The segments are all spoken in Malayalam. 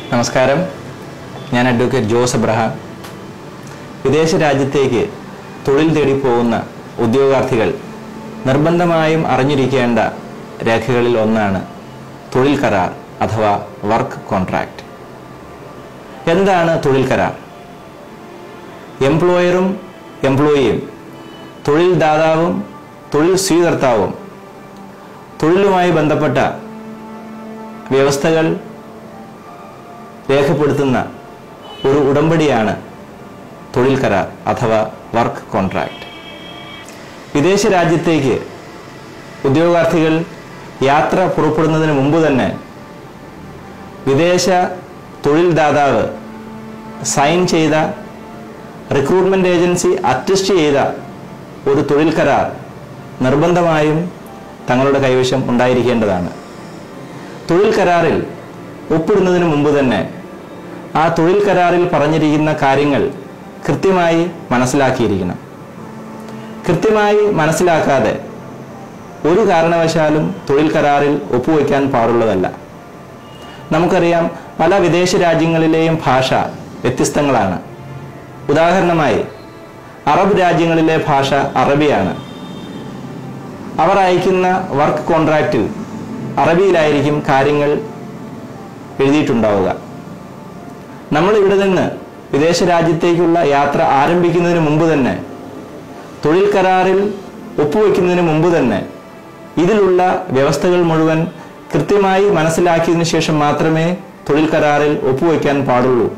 നമസ്കാരം ഞാൻ അഡ്വക്കേറ്റ് ജോസ് അബ്രഹാം വിദേശ രാജ്യത്തേക്ക് തൊഴിൽ തേടി പോകുന്ന ഉദ്യോഗാർത്ഥികൾ നിർബന്ധമായും അറിഞ്ഞിരിക്കേണ്ട രേഖകളിൽ ഒന്നാണ് തൊഴിൽ കരാർ അഥവാ വർക്ക് കോൺട്രാക്റ്റ് എന്താണ് തൊഴിൽ കരാർ എംപ്ലോയറും എംപ്ലോയിയും തൊഴിൽ ദാതാവും തൊഴിൽ സ്വീകർത്താവും തൊഴിലുമായി ബന്ധപ്പെട്ട വ്യവസ്ഥകൾ രേഖപ്പെടുത്തുന്ന ഒരു ഉടമ്പടിയാണ് തൊഴിൽ കരാർ അഥവാ വർക്ക് കോൺട്രാക്റ്റ് വിദേശ രാജ്യത്തേക്ക് ഉദ്യോഗാർത്ഥികൾ യാത്ര പുറപ്പെടുന്നതിന് മുമ്പ് തന്നെ വിദേശ തൊഴിൽ ദാതാവ് സൈൻ ചെയ്ത റിക്രൂട്ട്മെന്റ് ഏജൻസി അറ്റസ്റ്റ് ചെയ്ത ഒരു തൊഴിൽ കരാർ നിർബന്ധമായും തങ്ങളുടെ കൈവശം ഉണ്ടായിരിക്കേണ്ടതാണ് തൊഴിൽ കരാറിൽ ഒപ്പിടുന്നതിന് മുമ്പ് തന്നെ ആ തൊഴിൽ കരാറിൽ പറഞ്ഞിരിക്കുന്ന കാര്യങ്ങൾ കൃത്യമായി മനസ്സിലാക്കിയിരിക്കണം കൃത്യമായി മനസ്സിലാക്കാതെ ഒരു കാരണവശാലും തൊഴിൽ കരാറിൽ ഒപ്പുവെക്കാൻ പാടുള്ളതല്ല നമുക്കറിയാം പല വിദേശ രാജ്യങ്ങളിലെയും ഭാഷ വ്യത്യസ്തങ്ങളാണ് ഉദാഹരണമായി അറബ് രാജ്യങ്ങളിലെ ഭാഷ അറബിയാണ് അവർ അയക്കുന്ന വർക്ക് കോൺട്രാക്റ്റിൽ അറബിയിലായിരിക്കും കാര്യങ്ങൾ എഴുതിയിട്ടുണ്ടാവുക നമ്മൾ ഇവിടെ നിന്ന് വിദേശ രാജ്യത്തേക്കുള്ള യാത്ര ആരംഭിക്കുന്നതിന് മുമ്പ് തന്നെ തൊഴിൽ കരാറിൽ ഒപ്പുവെക്കുന്നതിന് മുമ്പ് തന്നെ ഇതിലുള്ള വ്യവസ്ഥകൾ മുഴുവൻ കൃത്യമായി മനസ്സിലാക്കിയതിനു ശേഷം മാത്രമേ തൊഴിൽ കരാറിൽ ഒപ്പുവെക്കാൻ പാടുള്ളൂ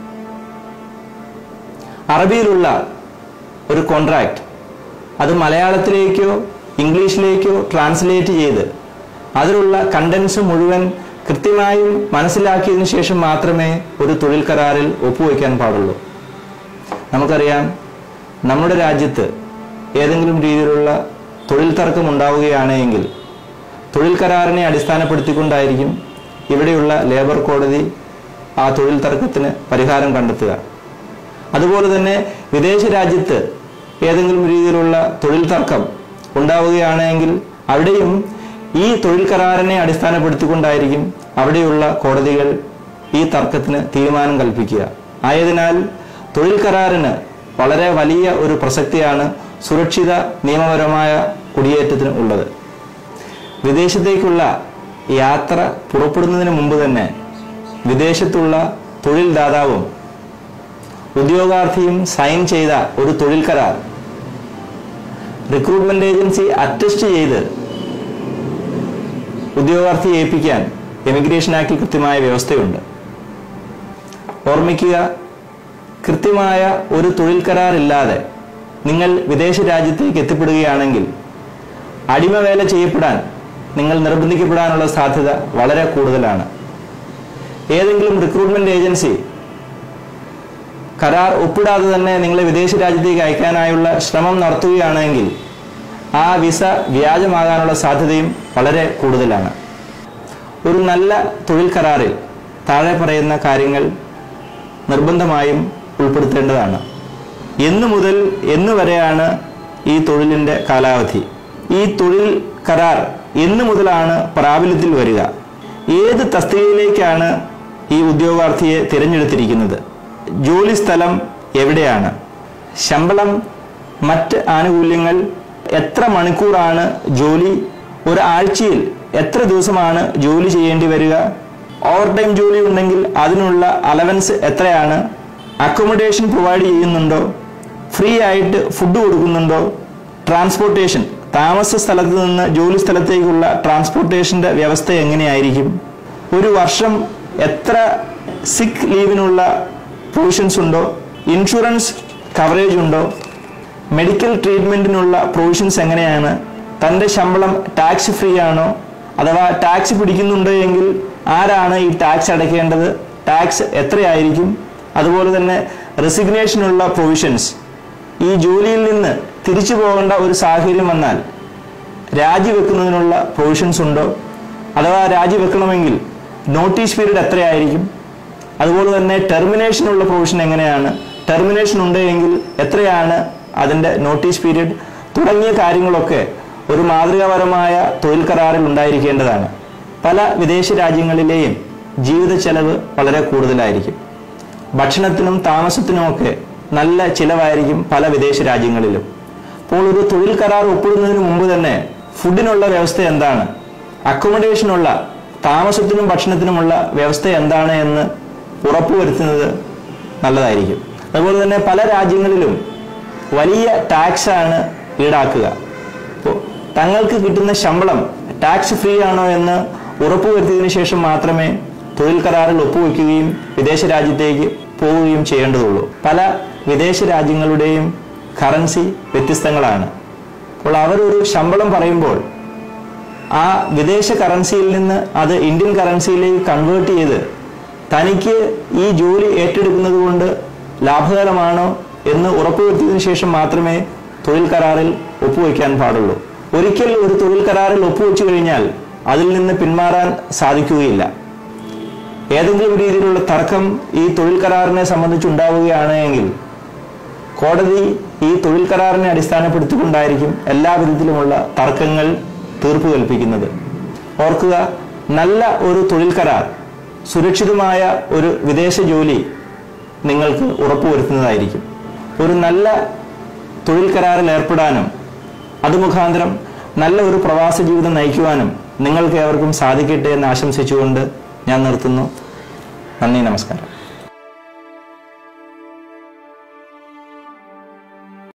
അറബിയിലുള്ള ഒരു കോൺട്രാക്റ്റ് അത് മലയാളത്തിലേക്കോ ഇംഗ്ലീഷിലേക്കോ ട്രാൻസ്ലേറ്റ് ചെയ്ത് അതിലുള്ള കണ്ടൻസ് മുഴുവൻ കൃത്യമായും മനസ്സിലാക്കിയതിനു ശേഷം മാത്രമേ ഒരു തൊഴിൽ കരാറിൽ ഒപ്പുവെക്കാൻ പാടുള്ളൂ നമുക്കറിയാം നമ്മുടെ രാജ്യത്ത് ഏതെങ്കിലും രീതിയിലുള്ള തൊഴിൽ തർക്കം ഉണ്ടാവുകയാണെങ്കിൽ തൊഴിൽ കരാറിനെ അടിസ്ഥാനപ്പെടുത്തിക്കൊണ്ടായിരിക്കും ഇവിടെയുള്ള ലേബർ കോടതി ആ തൊഴിൽ തർക്കത്തിന് പരിഹാരം കണ്ടെത്തുക അതുപോലെ തന്നെ വിദേശ രാജ്യത്ത് ഏതെങ്കിലും രീതിയിലുള്ള തൊഴിൽ തർക്കം ഉണ്ടാവുകയാണെങ്കിൽ അവിടെയും ഈ തൊഴിൽ കരാറിനെ അടിസ്ഥാനപ്പെടുത്തിക്കൊണ്ടായിരിക്കും അവിടെയുള്ള കോടതികൾ ഈ തർക്കത്തിന് തീരുമാനം കൽപ്പിക്കുക ആയതിനാൽ തൊഴിൽ കരാറിന് വളരെ വലിയ ഒരു പ്രസക്തിയാണ് സുരക്ഷിത നിയമപരമായ കുടിയേറ്റത്തിന് ഉള്ളത് വിദേശത്തേക്കുള്ള യാത്ര പുറപ്പെടുന്നതിന് മുമ്പ് തന്നെ വിദേശത്തുള്ള തൊഴിൽ ദാതാവും ഉദ്യോഗാർത്ഥിയും സൈൻ ചെയ്ത ഒരു തൊഴിൽ കരാർ റിക്രൂട്ട്മെന്റ് ഏജൻസി അറ്റസ്റ്റ് ചെയ്ത് ഉദ്യോഗാർത്ഥിയെ ഏൽപ്പിക്കാൻ എമിഗ്രേഷൻ ആക്ടിൽ കൃത്യമായ വ്യവസ്ഥയുണ്ട് ഓർമ്മിക്കുക കൃത്യമായ ഒരു തൊഴിൽ കരാറില്ലാതെ നിങ്ങൾ വിദേശ രാജ്യത്തേക്ക് എത്തിപ്പെടുകയാണെങ്കിൽ അടിമവേല ചെയ്യപ്പെടാൻ നിങ്ങൾ നിർബന്ധിക്കപ്പെടാനുള്ള സാധ്യത വളരെ കൂടുതലാണ് ഏതെങ്കിലും റിക്രൂട്ട്മെന്റ് ഏജൻസി കരാർ ഒപ്പിടാതെ തന്നെ നിങ്ങളെ വിദേശ രാജ്യത്തേക്ക് അയക്കാനായുള്ള ശ്രമം നടത്തുകയാണെങ്കിൽ ആ വിസ വ്യാജമാകാനുള്ള സാധ്യതയും വളരെ കൂടുതലാണ് ഒരു നല്ല തൊഴിൽ കരാറിൽ താഴെ പറയുന്ന കാര്യങ്ങൾ നിർബന്ധമായും ഉൾപ്പെടുത്തേണ്ടതാണ് എന്നു മുതൽ എന്ന് വരെയാണ് ഈ തൊഴിലിൻ്റെ കാലാവധി ഈ തൊഴിൽ കരാർ എന്ന് മുതലാണ് പ്രാബല്യത്തിൽ വരിക ഏത് തസ്തികയിലേക്കാണ് ഈ ഉദ്യോഗാർത്ഥിയെ തിരഞ്ഞെടുത്തിരിക്കുന്നത് ജോലി സ്ഥലം എവിടെയാണ് ശമ്പളം മറ്റ് ആനുകൂല്യങ്ങൾ എത്ര മണിക്കൂറാണ് ജോലി ഒരാഴ്ചയിൽ എത്ര ദിവസമാണ് ജോലി ചെയ്യേണ്ടി വരിക ഓവർ ടൈം ജോലി ഉണ്ടെങ്കിൽ അതിനുള്ള അലവൻസ് എത്രയാണ് അക്കോമഡേഷൻ പ്രൊവൈഡ് ചെയ്യുന്നുണ്ടോ ഫ്രീ ആയിട്ട് ഫുഡ് കൊടുക്കുന്നുണ്ടോ ട്രാൻസ്പോർട്ടേഷൻ താമസ സ്ഥലത്ത് നിന്ന് ജോലി സ്ഥലത്തേക്കുള്ള ട്രാൻസ്പോർട്ടേഷന്റെ വ്യവസ്ഥ എങ്ങനെയായിരിക്കും ഒരു വർഷം എത്ര സിക്ക് ലീവിനുള്ള പ്രൊവിഷൻസ് ഉണ്ടോ ഇൻഷുറൻസ് കവറേജ് ഉണ്ടോ മെഡിക്കൽ ട്രീറ്റ്മെന്റിനുള്ള പ്രൊവിഷൻസ് എങ്ങനെയാണ് തന്റെ ശമ്പളം ടാക്സ് ഫ്രീ ആണോ അഥവാ ടാക്സ് പിടിക്കുന്നുണ്ടോ എങ്കിൽ ആരാണ് ഈ ടാക്സ് അടയ്ക്കേണ്ടത് ടാക്സ് എത്രയായിരിക്കും അതുപോലെ തന്നെ റെസിഗ്നേഷനുള്ള പ്രൊവിഷൻസ് ഈ ജോലിയിൽ നിന്ന് തിരിച്ചു പോകേണ്ട ഒരു സാഹചര്യം വന്നാൽ രാജിവെക്കുന്നതിനുള്ള പ്രൊവിഷൻസ് ഉണ്ടോ അഥവാ രാജിവെക്കണമെങ്കിൽ നോട്ടീസ് പീരീഡ് എത്രയായിരിക്കും അതുപോലെ തന്നെ ടെർമിനേഷനുള്ള പ്രൊവിഷൻ എങ്ങനെയാണ് ടെർമിനേഷൻ ഉണ്ട് എങ്കിൽ എത്രയാണ് അതിൻ്റെ നോട്ടീസ് പീരീഡ് തുടങ്ങിയ കാര്യങ്ങളൊക്കെ ഒരു മാതൃകാപരമായ തൊഴിൽ കരാറിൽ ഉണ്ടായിരിക്കേണ്ടതാണ് പല വിദേശ രാജ്യങ്ങളിലെയും ജീവിത ചെലവ് വളരെ കൂടുതലായിരിക്കും ഭക്ഷണത്തിനും താമസത്തിനുമൊക്കെ നല്ല ചിലവായിരിക്കും പല വിദേശ രാജ്യങ്ങളിലും അപ്പോൾ ഒരു തൊഴിൽ കരാർ ഒപ്പിടുന്നതിന് മുമ്പ് തന്നെ ഫുഡിനുള്ള വ്യവസ്ഥ എന്താണ് അക്കോമഡേഷനുള്ള താമസത്തിനും ഭക്ഷണത്തിനുമുള്ള വ്യവസ്ഥ എന്താണ് എന്ന് ഉറപ്പുവരുത്തുന്നത് നല്ലതായിരിക്കും അതുപോലെ തന്നെ പല രാജ്യങ്ങളിലും വലിയ ടാക്സ് ആണ് ഈടാക്കുക അപ്പോൾ തങ്ങൾക്ക് കിട്ടുന്ന ശമ്പളം ടാക്സ് ഫ്രീ ആണോ എന്ന് ഉറപ്പുവരുത്തിയതിനു ശേഷം മാത്രമേ തൊഴിൽ കരാറിൽ ഒപ്പുവെക്കുകയും വിദേശ രാജ്യത്തേക്ക് പോവുകയും ചെയ്യേണ്ടതുള്ളൂ പല വിദേശ രാജ്യങ്ങളുടെയും കറൻസി വ്യത്യസ്തങ്ങളാണ് അപ്പോൾ അവരൊരു ശമ്പളം പറയുമ്പോൾ ആ വിദേശ കറൻസിയിൽ നിന്ന് അത് ഇന്ത്യൻ കറൻസിയിലേക്ക് കൺവേർട്ട് ചെയ്ത് തനിക്ക് ഈ ജോലി ഏറ്റെടുക്കുന്നത് കൊണ്ട് ലാഭകരമാണോ എന്ന് ഉറപ്പുവരുത്തിയതിനു ശേഷം മാത്രമേ തൊഴിൽ കരാറിൽ ഒപ്പുവെക്കാൻ പാടുള്ളൂ ഒരിക്കൽ ഒരു തൊഴിൽ കരാറിൽ ഒപ്പുവെച്ചു കഴിഞ്ഞാൽ അതിൽ നിന്ന് പിന്മാറാൻ സാധിക്കുകയില്ല ഏതെങ്കിലും രീതിയിലുള്ള തർക്കം ഈ തൊഴിൽ കരാറിനെ സംബന്ധിച്ചുണ്ടാവുകയാണ് എങ്കിൽ കോടതി ഈ തൊഴിൽ കരാറിനെ അടിസ്ഥാനപ്പെടുത്തിക്കൊണ്ടായിരിക്കും എല്ലാ വിധത്തിലുമുള്ള തർക്കങ്ങൾ തീർപ്പ് കൽപ്പിക്കുന്നത് ഓർക്കുക നല്ല ഒരു തൊഴിൽ കരാർ സുരക്ഷിതമായ ഒരു വിദേശ ജോലി നിങ്ങൾക്ക് ഉറപ്പുവരുത്തുന്നതായിരിക്കും ഒരു നല്ല തൊഴിൽ കരാറിൽ ഏർപ്പെടാനും അത് മുഖാന്തരം നല്ല ഒരു പ്രവാസ ജീവിതം നയിക്കുവാനും നിങ്ങൾക്ക് ഏവർക്കും സാധിക്കട്ടെ എന്ന് ആശംസിച്ചുകൊണ്ട് ഞാൻ നിർത്തുന്നു നന്ദി നമസ്കാരം